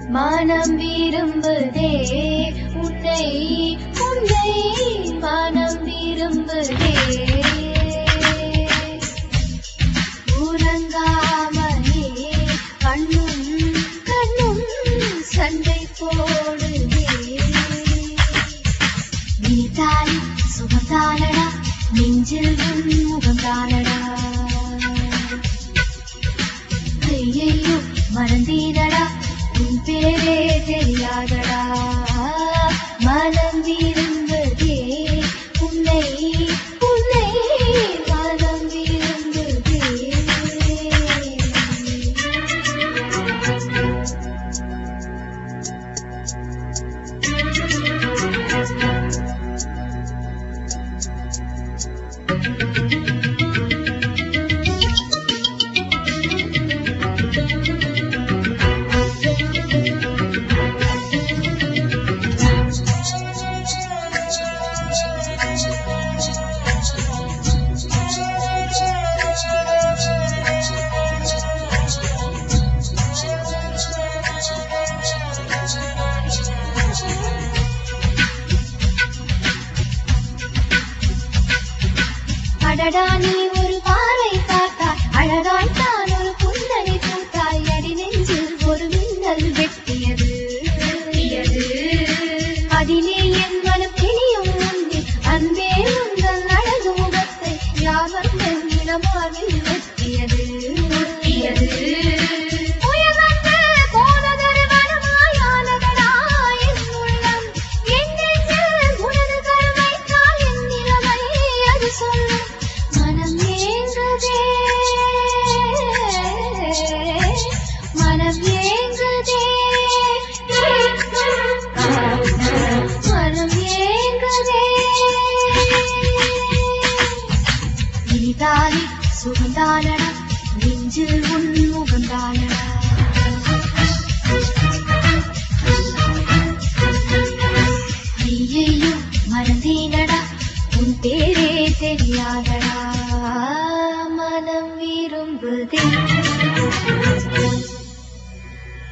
மனம் விரும்புதே உன்னை உன்னை மனம் விரும்புதே உறங்காமலே கண்ணும் கண்ணும் சண்டை போடுதே நீதானி சுகந்தானடா நெஞ்சில் உன் முகந்தானடா ஐயையோ மறந்தீனடா உன் பேரே தெரியாதடா மனம் விரும்புதே உன்னை உன்னை மனம் விரும்புதே அடடா நீ ஒரு பார்வை பார்த்தாய் அழகாய் தான் ஒரு புந்தனை பூத்தாய் அடி நெஞ்சில் ஒரு மின்னல் வெட்டியது அதிலே என் மனம் தெளியும் உண்டு அன்பே உங்கள் அழகு முகத்தை யார் வந்து இளமாவில் வெட்டியது உயர்ந்த போனதொரு வனமாயானதடா என் உள்ளம். என் நெஞ்சில் உனது கருமைத்தால் என் நிலைமை அது சொல்லும். மனம் ஏங்குதே மனம் ஏங்குதே மனம் ஏங்குதே இனிதானி சுகந்தானடா நெஞ்சில் உன் முகந்தானடா ஐயையோ மறந்தீனடா உன் பேரே தெரியாதடா மனம் விரும்புதே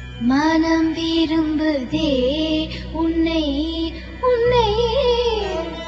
மனம் விரும்புதே உன்னை உன்னை